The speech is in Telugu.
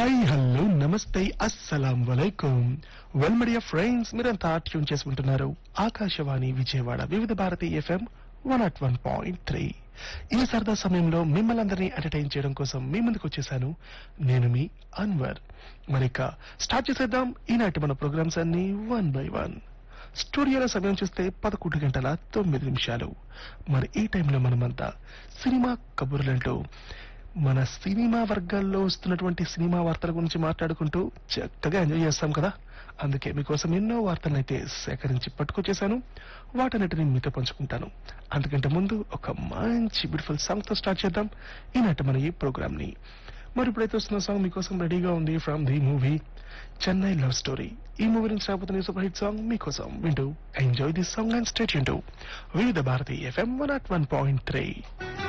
హాయ్ హలో నమస్తే అస్సలాం వలైకుం వెల్ మీడియా ఫ్రెండ్స్ మీరంతా ట్యూన్ చేసుకుంటున్నారు Akashvani Vijayawada Vividh Bharati FM one at one point three ఈ సరదా సమయంలో మిమ్మల్ని అందరినీ ఎంటర్టైన్ చేయడం కోసం మీ ముందుకు వచ్చేసాను నేను మీ అన్వర్ మరిక స్టార్ట్ చేసేద్దాం ఈనాటి మన ప్రోగ్రామ్స్ అన్ని వన్ బై వన్ స్టూడియోలో సమయం చూస్తే పదకొండు గంటల తొమ్మిది నిమిషాలు మరి ఈ టైంలో మనమంతా సినిమా కబుర్లంటూ మన సినిమా వర్గాల్లో వస్తున్నటువంటి సినిమా వార్తల గురించి మాట్లాడుకుంటూ చక్కగా ఎంజాయ్ చేస్తాం కదా అందుకే మీకోసం ఎన్నో వార్తలను అయితే సేకరించి పట్టుకొచ్చేసాను వాటన్నిటిని మీతో పంచుకుంటాను అందుకంటే ముందు ఒక మంచి బ్యూటిఫుల్ సాంగ్ తో స్టార్ట్ చేద్దాం ఈనాటి మన ఈ ప్రోగ్రామ్ ని మరి ఇప్పుడైతే వస్తున్న సాంగ్ మీకోసం రెడీగా ఉంది from the movie Chennai love story ఈ మూవీ నుంచి రాబోతున్న ఈ సూపర్ హిట్ సాంగ్ మీకోసం వింటూ enjoy this song and state వింటూ Vividh Bharati FM one at one point three